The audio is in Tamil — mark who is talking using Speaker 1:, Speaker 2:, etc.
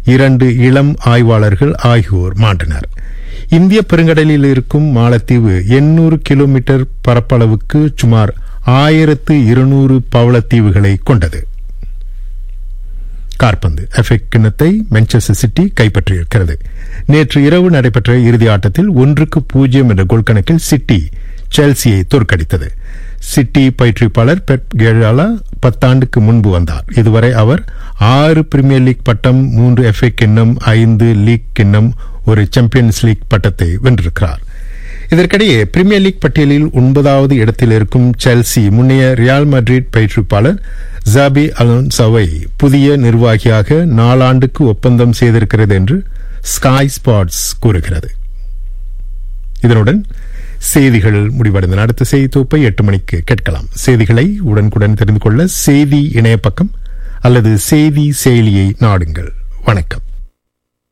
Speaker 1: இரண்டு இளம் ஆய்வாளர்கள் ஆகியோர் மாண்டனர் இந்திய பெருங்கடலில் இருக்கும் மாலத்தீவு எண்ணூறு கிலோமீட்டர் பரப்பளவுக்கு சுமார் ஆயிரத்து இருநூறு பவளத்தீவுகளை கொண்டது கார்பந்து எஃபெக் கிண்ணத்தை மான்செஸ்டர் சிட்டி கைப்பற்றியிருக்கிறது நேற்று இரவு நடைபெற்ற இறுதி ஆட்டத்தில் ஒன்றுக்கு பூஜ்ஜியம் என்ற கோல் கணக்கில் சிட்டி செல்சியை தோற்கடித்தது சிட்டி பயிற்றுவிப்பாளர் பெப் கேழாலா பத்தாண்டுக்கு முன்பு வந்தார் இதுவரை அவர் ஆறு பிரீமியர் லீக் பட்டம் மூன்று எஃப்ஏ கிண்ணம் ஐந்து லீக் கிண்ணம் ஒரு சாம்பியன்ஸ் லீக் பட்டத்தை வென்றிருக்கிறார் இதற்கிடையே பிரீமியர் லீக் பட்டியலில் ஒன்பதாவது இடத்தில் இருக்கும் செல்சி முன்னைய ரியால் மட்ரிட் பயிற்றுவிப்பாளர் ஜாபி அலோன்சோவை புதிய நிர்வாகியாக நாலாண்டுக்கு ஒப்பந்தம் செய்திருக்கிறது என்று ஸ்காய் ஸ்பாட்ஸ் கூறுகிறது இதனுடன் செய்திகள் முடிவடைந்தன அடுத்த செய்தி தொகுப்பை எட்டு மணிக்கு கேட்கலாம் செய்திகளை உடனுக்குடன் தெரிந்து கொள்ள செய்தி இணைய பக்கம் அல்லது செய்தி செயலியை நாடுங்கள் வணக்கம்